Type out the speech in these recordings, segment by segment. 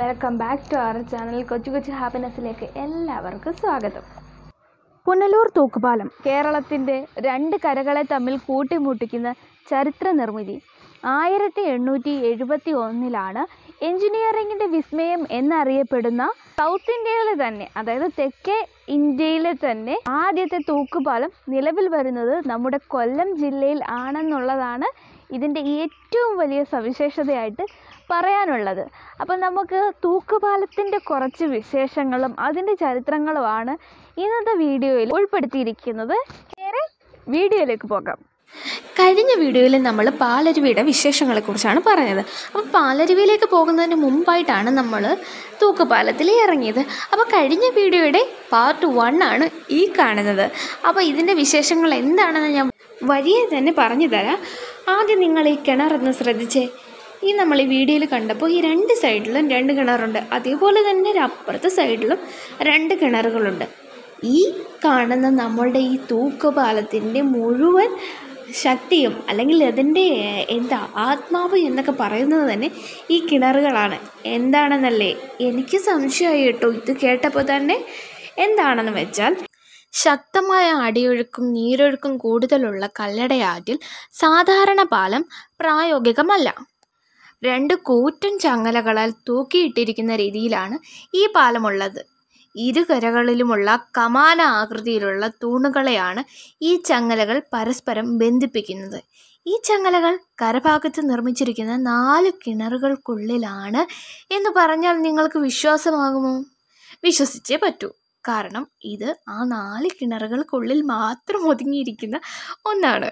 welcome back to our channel Kochu Kochu ഹാപ്പിനെസ്സിലേക്ക് എല്ലാവർക്കും സ്വാഗതം പുനലൂർ തൂക്കുപാലം കേരളത്തിൻ്റെ രണ്ട് കരകളെ തമ്മിൽ കൂട്ടിമുട്ടിക്കുന്ന ചരിത്ര നിർമ്മിതി ആയിരത്തി എണ്ണൂറ്റി എഴുപത്തി ഒന്നിലാണ് എഞ്ചിനീയറിംഗിൻ്റെ വിസ്മയം എന്നറിയപ്പെടുന്ന സൗത്ത് ഇന്ത്യയിലെ തന്നെ അതായത് തെക്കേ ഇന്ത്യയിലെ തന്നെ ആദ്യത്തെ തൂക്കുപാലം നിലവിൽ വരുന്നത് നമ്മുടെ കൊല്ലം ജില്ലയിൽ ആണെന്നുള്ളതാണ് ഇതിൻ്റെ ഏറ്റവും വലിയ സവിശേഷതയായിട്ട് പറയാനുള്ളത് അപ്പം നമുക്ക് തൂക്കുപാലത്തിൻ്റെ കുറച്ച് വിശേഷങ്ങളും അതിൻ്റെ ചരിത്രങ്ങളുമാണ് ഇന്നത്തെ വീഡിയോയിൽ ഉൾപ്പെടുത്തിയിരിക്കുന്നത് നേരെ വീഡിയോയിലേക്ക് പോകാം കഴിഞ്ഞ വീഡിയോയിൽ നമ്മൾ പാലരുവിയുടെ വിശേഷങ്ങളെക്കുറിച്ചാണ് പറഞ്ഞത് അപ്പോൾ പാലരുവിയിലേക്ക് പോകുന്നതിന് മുമ്പായിട്ടാണ് നമ്മൾ തൂക്കുപാലത്തിൽ ഇറങ്ങിയത് അപ്പോൾ കഴിഞ്ഞ വീഡിയോയുടെ പാർട്ട് വൺ ആണ് ഈ കാണുന്നത് അപ്പോൾ ഇതിൻ്റെ വിശേഷങ്ങൾ എന്താണെന്ന് ഞാൻ വഴിയെ തന്നെ പറഞ്ഞു തരാം ആദ്യം നിങ്ങൾ ഈ കിണറൊന്ന് ശ്രദ്ധിച്ചേ ഈ നമ്മൾ ഈ വീഡിയോയിൽ കണ്ടപ്പോൾ ഈ രണ്ട് സൈഡിലും രണ്ട് കിണറുണ്ട് അതേപോലെ തന്നെ ഒരു അപ്പുറത്തെ സൈഡിലും രണ്ട് കിണറുകളുണ്ട് ഈ കാണുന്ന നമ്മളുടെ ഈ തൂക്കുപാലത്തിൻ്റെ മുഴുവൻ ശക്തിയും അല്ലെങ്കിൽ അതിൻ്റെ ഏഹ്, എന്താ ആത്മാവ് എന്നൊക്കെ പറയുന്നത് തന്നെ ഈ കിണറുകളാണ് എന്താണെന്നല്ലേ എനിക്ക് സംശയമായി കേട്ടോ ഇത് കേട്ടപ്പോൾ തന്നെ എന്താണെന്ന് വെച്ചാൽ ശക്തമായ അടിയൊഴുക്കും നീരൊഴുക്കും കൂടുതലുള്ള കല്ലടയാറ്റിൽ സാധാരണ പാലം പ്രായോഗികമല്ല രണ്ട് കൂറ്റൻ ചങ്ങലകളാൽ തൂക്കിയിട്ടിരിക്കുന്ന രീതിയിലാണ് ഈ പാലമുള്ളത് ഇരുകരകളിലുമുള്ള കമാന ആകൃതിയിലുള്ള തൂണുകളെയാണ് ഈ ചങ്ങലകൾ പരസ്പരം ബന്ധിപ്പിക്കുന്നത് ഈ ചങ്ങലകൾ കരഭാഗത്ത് നിർമ്മിച്ചിരിക്കുന്ന നാല് കിണറുകൾക്കുള്ളിലാണ് എന്ന് പറഞ്ഞാൽ നിങ്ങൾക്ക് വിശ്വാസമാകുമോ വിശ്വസിച്ചേ പറ്റൂ കാരണം ഇത് ആ നാല് കിണറുകൾക്കുള്ളിൽ മാത്രം ഒതുങ്ങിയിരിക്കുന്ന ഒന്നാണ്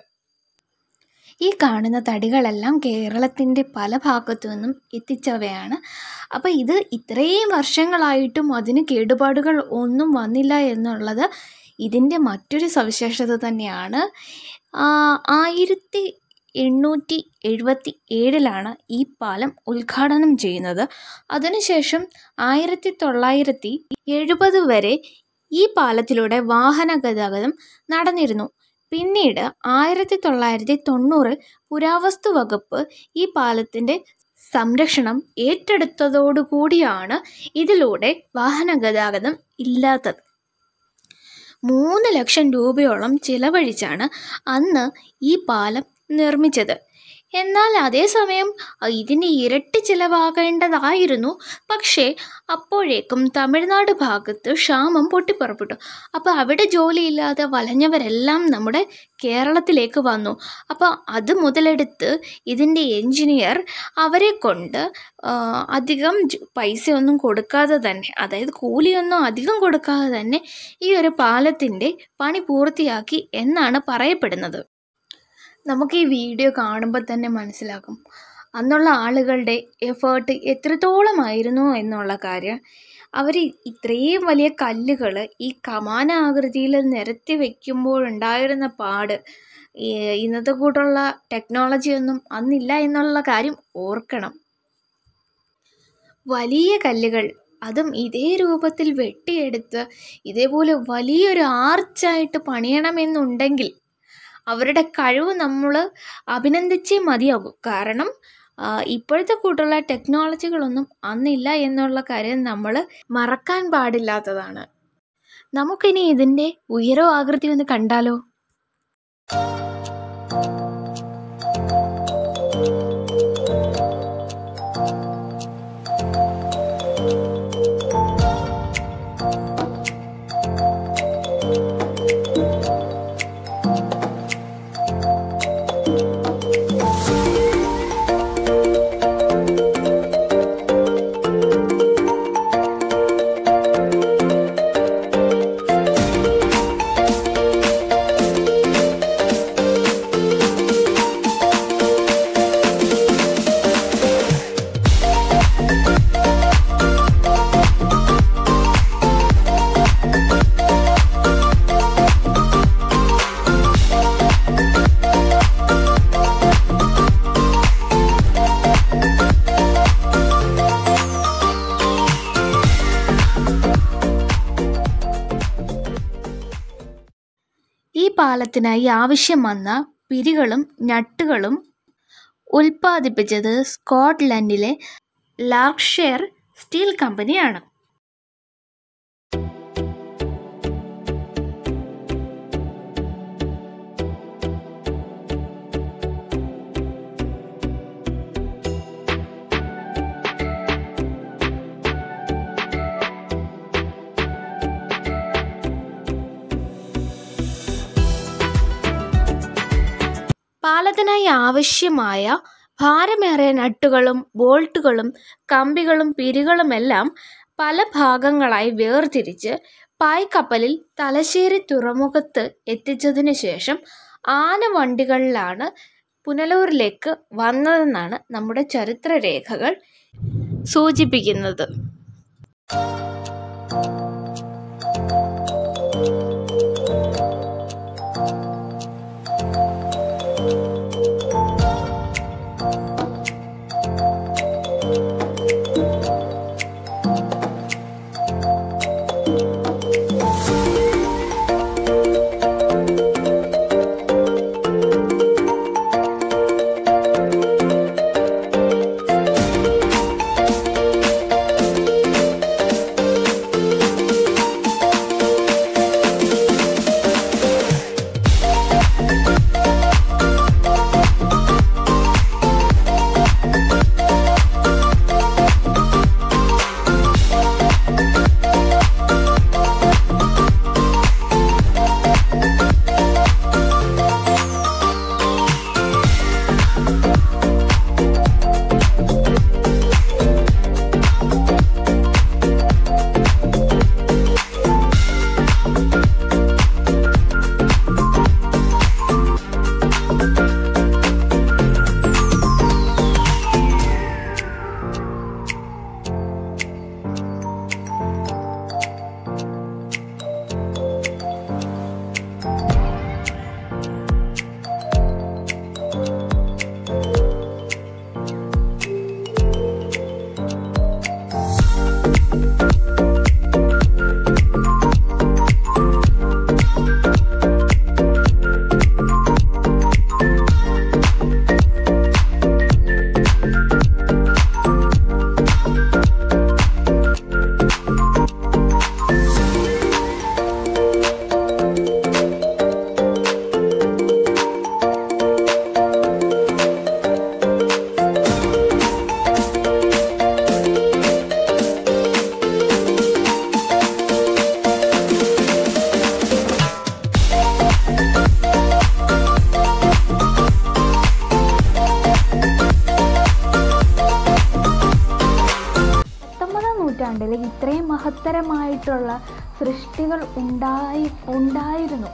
ഈ കാണുന്ന തടികളെല്ലാം കേരളത്തിൻ്റെ പല ഭാഗത്തു നിന്നും എത്തിച്ചവയാണ് അപ്പോൾ ഇത് ഇത്രയും വർഷങ്ങളായിട്ടും അതിന് കേടുപാടുകൾ ഒന്നും വന്നില്ല എന്നുള്ളത് ഇതിൻ്റെ മറ്റൊരു സവിശേഷത തന്നെയാണ് ആ, ആയിരത്തി എണ്ണൂറ്റി എഴുപത്തി ഏഴിലാണ് ഈ പാലം ഉദ്ഘാടനം ചെയ്യുന്നത് അതിനുശേഷം ആയിരത്തി തൊള്ളായിരത്തി എഴുപത് വരെ ഈ പാലത്തിലൂടെ വാഹന ഗതാഗതം നടന്നിരുന്നു പിന്നീട് ആയിരത്തി തൊള്ളായിരത്തി തൊണ്ണൂറിൽ പുരാവസ്തു വകുപ്പ് ഈ പാലത്തിൻ്റെ സംരക്ഷണം ഏറ്റെടുത്തതോടുകൂടിയാണ് ഇതിലൂടെ വാഹന ഗതാഗതം ഇല്ലാത്തത് മൂന്ന് ലക്ഷം രൂപയോളം ചിലവഴിച്ചാണ് അന്ന് ഈ പാലം നിർമ്മിച്ചത് എന്നാൽ അതേസമയം അഹ് ഇതിന് ഇരട്ടി ചിലവാകേണ്ടതായിരുന്നു പക്ഷേ അപ്പോഴേക്കും തമിഴ്നാട് ഭാഗത്ത് ക്ഷാമം പൊട്ടിപ്പുറപ്പെട്ടു അപ്പോൾ അവിടെ ജോലിയില്ലാതെ വലഞ്ഞവരെല്ലാം നമ്മുടെ കേരളത്തിലേക്ക് വന്നു അപ്പോൾ അത് മുതലെടുത്ത് ഇതിൻ്റെ എൻജിനീയർ അവരെ കൊണ്ട് ആ, അധികം ജ് പൈസയൊന്നും കൊടുക്കാതെ തന്നെ അതായത് കൂലിയൊന്നും അധികം കൊടുക്കാതെ തന്നെ ഈ ഒരു പാലത്തിൻ്റെ പണി പൂർത്തിയാക്കി എന്നാണ് പറയപ്പെടുന്നത് നമുക്ക് ഈ വീഡിയോ കാണുമ്പോൾ തന്നെ മനസ്സിലാകും അന്നുള്ള ആളുകളുടെ എഫേർട്ട് എത്രത്തോളമായിരുന്നു എന്നുള്ള കാര്യം അവർ ഇത്രയും വലിയ കല്ലുകൾ ഈ കമാന ആകൃതിയിൽ നിരത്തി വയ്ക്കുമ്പോഴുണ്ടായിരുന്ന പാട് ഈ ഇന്നത്തെ കൂട്ടുള്ള ടെക്നോളജി ഒന്നും അന്നില്ല എന്നുള്ള കാര്യം ഓർക്കണം വലിയ കല്ലുകൾ അതും ഇതേ രൂപത്തിൽ വെട്ടിയെടുത്ത് ഇതേപോലെ വലിയൊരു ആർച്ചായിട്ട് പണിയണമെന്നുണ്ടെങ്കിൽ അവരുടെ കഴിവ് നമ്മൾ അഭിനന്ദിച്ചേ മതിയാകും കാരണം ആ, ഇപ്പോഴത്തെ കൂട്ടുള്ള ടെക്നോളജികളൊന്നും അന്നില്ല എന്നുള്ള കാര്യം നമ്മൾ മറക്കാൻ പാടില്ലാത്തതാണ് നമുക്കിനി ഇതിൻ്റെ ഉയരോ ആകൃതി ഒന്ന് കണ്ടാലോ ഈ പാലത്തിനായി ആവശ്യം വന്ന പിരികളും ഞട്ടുകളും ഉൽപ്പാദിപ്പിച്ചത് സ്കോട്ട്ലൻഡിലെ ലാർക്ക്ഷയർ സ്റ്റീൽ കമ്പനിയാണ് പാലത്തിനായി ആവശ്യമായ ഭാരമേറിയ നട്ടുകളും ബോൾട്ടുകളും കമ്പികളും പിരികളുമെല്ലാം പല ഭാഗങ്ങളായി വേർതിരിച്ച് പായ്ക്കപ്പലിൽ തലശ്ശേരി തുറമുഖത്ത് എത്തിച്ചതിനു ശേഷം ആനവണ്ടികളിലാണ് പുനലൂരിലേക്ക് വന്നതെന്നാണ് നമ്മുടെ ചരിത്രരേഖകൾ സൂചിപ്പിക്കുന്നത് പത്തൊമ്പതാം നൂറ്റാണ്ടിൽ ഇത്രയും മഹത്തരമായിട്ടുള്ള സൃഷ്ടികൾ ഉണ്ടായി ഉണ്ടായിരുന്നു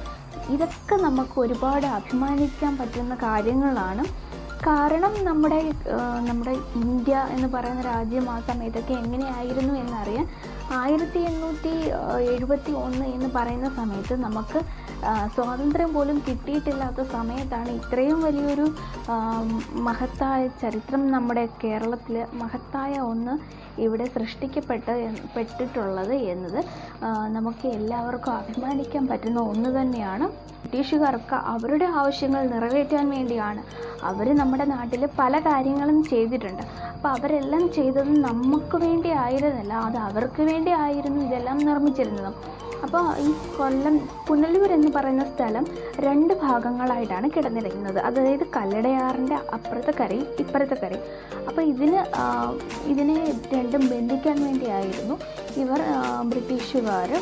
ഇതൊക്കെ നമുക്ക് ഒരുപാട് അഭിമാനിക്കാൻ പറ്റുന്ന കാര്യങ്ങളാണ് കാരണം നമ്മുടെ ആ, നമ്മുടെ ഇന്ത്യ എന്ന് പറയുന്ന രാജ്യം ആ സമയത്തൊക്കെ എങ്ങനെയായിരുന്നു എന്നറിയാൻ ആയിരത്തി എണ്ണൂറ്റി എഴുപത്തി ഒന്ന് എന്ന് പറയുന്ന സമയത്ത് നമുക്ക് ആ, സ്വാതന്ത്ര്യം പോലും കിട്ടിയിട്ടില്ലാത്ത സമയത്താണ് ഇത്രയും വലിയൊരു ആ, മഹത്തായ ചരിത്രം നമ്മുടെ കേരളത്തിൽ മഹത്തായ ഒന്ന് ഇവിടെ സൃഷ്ടിക്കപ്പെട്ട് എന്ന്- പെട്ടിട്ടുള്ളത് എന്നത് ആ, നമുക്ക് എല്ലാവർക്കും അഭിമാനിക്കാൻ പറ്റുന്ന ഒന്ന് തന്നെയാണ് ബ്രിട്ടീഷുകാർക്ക് അവരുടെ ആവശ്യങ്ങൾ നിറവേറ്റാൻ വേണ്ടിയാണ് അവർ നമ്മുടെ നാട്ടിൽ പല കാര്യങ്ങളും ചെയ്തിട്ടുണ്ട് അപ്പോൾ അവരെല്ലാം ചെയ്തത് നമുക്ക് വേണ്ടി ആയിരുന്നില്ല അത് അവർക്ക് വേണ്ടി ആയിരുന്നു ഇതെല്ലാം നിർമ്മിച്ചിരുന്നത് അപ്പോൾ ഈ കൊല്ലം പുനലൂർ എന്ന് പറയുന്ന സ്ഥലം രണ്ട് ഭാഗങ്ങളായിട്ടാണ് കിടന്നിരിക്കുന്നത് അതായത് കല്ലടയാറിൻ്റെ അപ്പുറത്തെ കരയും ഇപ്പുറത്തെ കരയും അപ്പോൾ ഇതിന് ആ, ഇതിനെ രണ്ടും ബന്ധിക്കാൻ വേണ്ടിയായിരുന്നു ഇവർ ആ, ബ്രിട്ടീഷുകാർ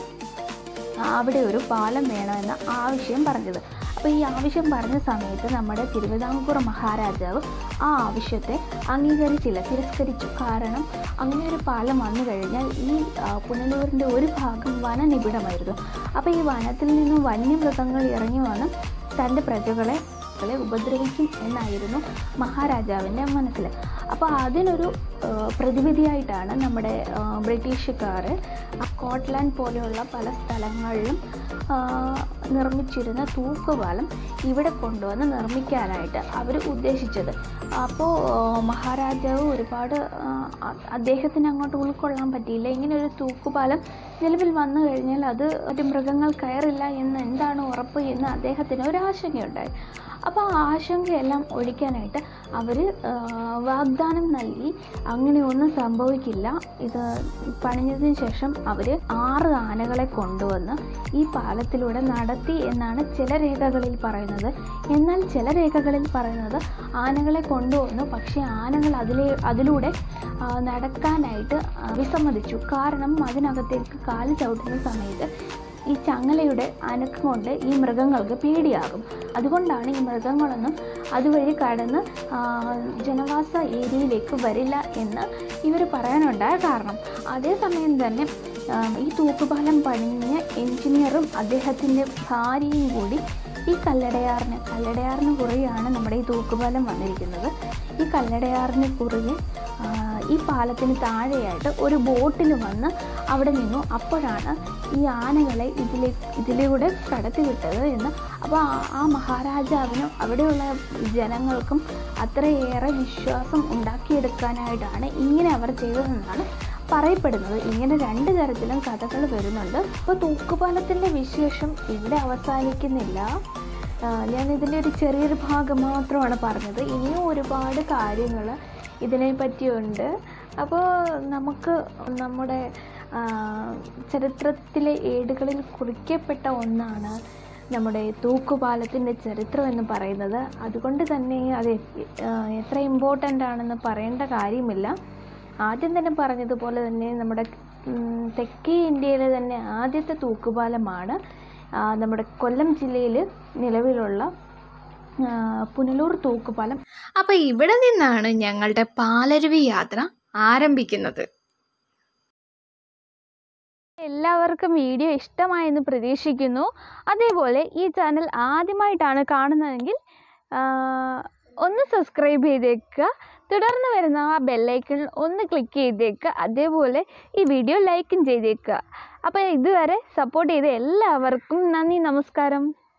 അവിടെ ഒരു പാലം വേണമെന്ന ആവശ്യം പറഞ്ഞത് അപ്പോൾ ഈ ആവശ്യം പറഞ്ഞ സമയത്ത് നമ്മുടെ തിരുവിതാംകൂർ മഹാരാജാവ് ആ ആവശ്യത്തെ അംഗീകരിച്ചില്ല തിരസ്കരിച്ചു കാരണം അങ്ങനെ ഒരു പാലം വന്നു കഴിഞ്ഞാൽ ഈ ആ, പുനലൂരിൻ്റെ ഒരു ഭാഗം വനനിബിഡമായിരുന്നു അപ്പോൾ ഈ വനത്തിൽ നിന്നും വന്യമൃഗങ്ങൾ ഇറങ്ങി വന്ന് തൻ്റെ പ്രജകളെ ളെ ഉപദ്രവിക്കും എന്നായിരുന്നു മഹാരാജാവിൻ്റെ മനസ്സിൽ അപ്പോൾ അതിനൊരു ആ, പ്രതിവിധിയായിട്ടാണ് നമ്മുടെ ആ, ബ്രിട്ടീഷുകാർ സ്കോട്ട്ലാൻഡ് പോലെയുള്ള പല സ്ഥലങ്ങളിലും ആ, നിർമ്മിച്ചിരുന്ന തൂക്കുപാലം ഇവിടെ കൊണ്ടുവന്ന് നിർമ്മിക്കാനായിട്ട് അവർ ഉദ്ദേശിച്ചത് അപ്പോൾ ആ, മഹാരാജാവ് ഒരുപാട് ആ, അ- അദ്ദേഹത്തിന് അങ്ങോട്ട് ഉൾക്കൊള്ളാൻ പറ്റിയില്ല ഇങ്ങനെ ഒരു തൂക്കുപാലം നിലവിൽ വന്നു കഴിഞ്ഞാൽ അത് ഒരു മൃഗങ്ങൾ കയറില്ല എന്ന് എന്താണ് ഉറപ്പ് എന്ന് അദ്ദേഹത്തിന് ഒരു ആശങ്കയുണ്ടായി അപ്പോൾ ആ ആശങ്കയെല്ലാം ഒഴിക്കാനായിട്ട് അവർ വാഗ്ദാനം നൽകി അങ്ങനെയൊന്നും സംഭവിക്കില്ല ഇത് പണിഞ്ഞതിന് ശേഷം അവർ ആറ് ആനകളെ കൊണ്ടുവന്ന് ഈ പാലത്തിലൂടെ നടത്തി എന്നാണ് ചില രേഖകളിൽ പറയുന്നത് എന്നാൽ ചില രേഖകളിൽ പറയുന്നത് ആനകളെ കൊണ്ടുവന്നു പക്ഷേ ആനകൾ അതിലെ അതിലൂടെ ആ, നടക്കാനായിട്ട് ആ, വിസമ്മതിച്ചു കാരണം അതിനകത്തേക്ക് കാല് ചവിട്ടുന്ന സമയത്ത് ഈ ചങ്ങലയുടെ അനക്കം കൊണ്ട് ഈ മൃഗങ്ങൾക്ക് പേടിയാകും അതുകൊണ്ടാണ് ഈ മൃഗങ്ങളൊന്നും അതുവഴി കടന്ന് ആ, ജനവാസ ഏരിയയിലേക്ക് വരില്ല എന്ന് ഇവർ പറയാനുണ്ടായ കാരണം അതേസമയം തന്നെ ആ, ഈ തൂക്കുപാലം പണിഞ്ഞ എഞ്ചിനീയറും അദ്ദേഹത്തിൻ്റെ ഭാര്യയും കൂടി ഈ കല്ലടയാറിന് കല്ലടയാറിന് കുറുകെയാണ് നമ്മുടെ ഈ തൂക്കുപാലം വന്നിരിക്കുന്നത് ഈ കല്ലടയാറിന് കുറുകെ ആ, ഈ പാലത്തിന് താഴെയായിട്ട് ഒരു ബോട്ടിൽ വന്ന് അവിടെ നിന്നു അപ്പോഴാണ് ഈ ആനകളെ ഇതിലെ ഇതിലൂടെ കടത്തിവിട്ടത് എന്ന് അപ്പോൾ ആ- ആ മഹാരാജാവിനും അവിടെയുള്ള ജനങ്ങൾക്കും അത്രയേറെ വിശ്വാസം ഉണ്ടാക്കിയെടുക്കാനായിട്ടാണ് ഇങ്ങനെ അവർ ചെയ്തതെന്നാണ് പറയപ്പെടുന്നത് ഇങ്ങനെ രണ്ട് തരത്തിലും കഥകൾ വരുന്നുണ്ട് അപ്പോൾ തൂക്കുപാലത്തിൻ്റെ വിശേഷം ഇവിടെ അവസാനിക്കുന്നില്ല ആ, ഞാൻ ഇതിൻ്റെ ഒരു ചെറിയൊരു ഭാഗം മാത്രമാണ് പറഞ്ഞത് ഇനിയും ഒരുപാട് കാര്യങ്ങൾ ഇതിനെ പറ്റിയുണ്ട് അപ്പോൾ നമുക്ക് നമ്മുടെ ആ, ചരിത്രത്തിലെ ഏടുകളിൽ കുറിക്കപ്പെട്ട ഒന്നാണ് നമ്മുടെ തൂക്കുപാലത്തിൻ്റെ ചരിത്രം എന്ന് പറയുന്നത് അതുകൊണ്ട് തന്നെ അത് എ- ആ, എത്ര ഇമ്പോർട്ടൻ്റ് ആണെന്ന് പറയേണ്ട കാര്യമില്ല ആദ്യം തന്നെ പറഞ്ഞതുപോലെ തന്നെ നമ്മുടെ ഉം, തെക്കേ ഇന്ത്യയിലെ തന്നെ ആദ്യത്തെ തൂക്കുപാലമാണ് ആ, നമ്മുടെ കൊല്ലം ജില്ലയിൽ നിലവിലുള്ള ആ, പുനലൂർ തൂക്കുപാലം അപ്പോൾ ഇവിടെ നിന്നാണ് ഞങ്ങളുടെ പാലരുവി യാത്ര ആരംഭിക്കുന്നത് എല്ലാവർക്കും വീഡിയോ ഇഷ്ടമായെന്ന് പ്രതീക്ഷിക്കുന്നു അതേപോലെ ഈ ചാനൽ ആദ്യമായിട്ടാണ് കാണുന്നതെങ്കിൽ ആ, ഒന്ന് സബ്സ്ക്രൈബ് ചെയ്തേക്കുക തുടർന്ന് വരുന്ന ആ ബെല്ലൈക്കൺ ഒന്ന് ക്ലിക്ക് ചെയ്തേക്കുക അതേപോലെ ഈ വീഡിയോ ലൈക്കും ചെയ്തേക്കുക അപ്പോൾ ഇതുവരെ സപ്പോർട്ട് ചെയ്ത എല്ലാവർക്കും നന്ദി നമസ്കാരം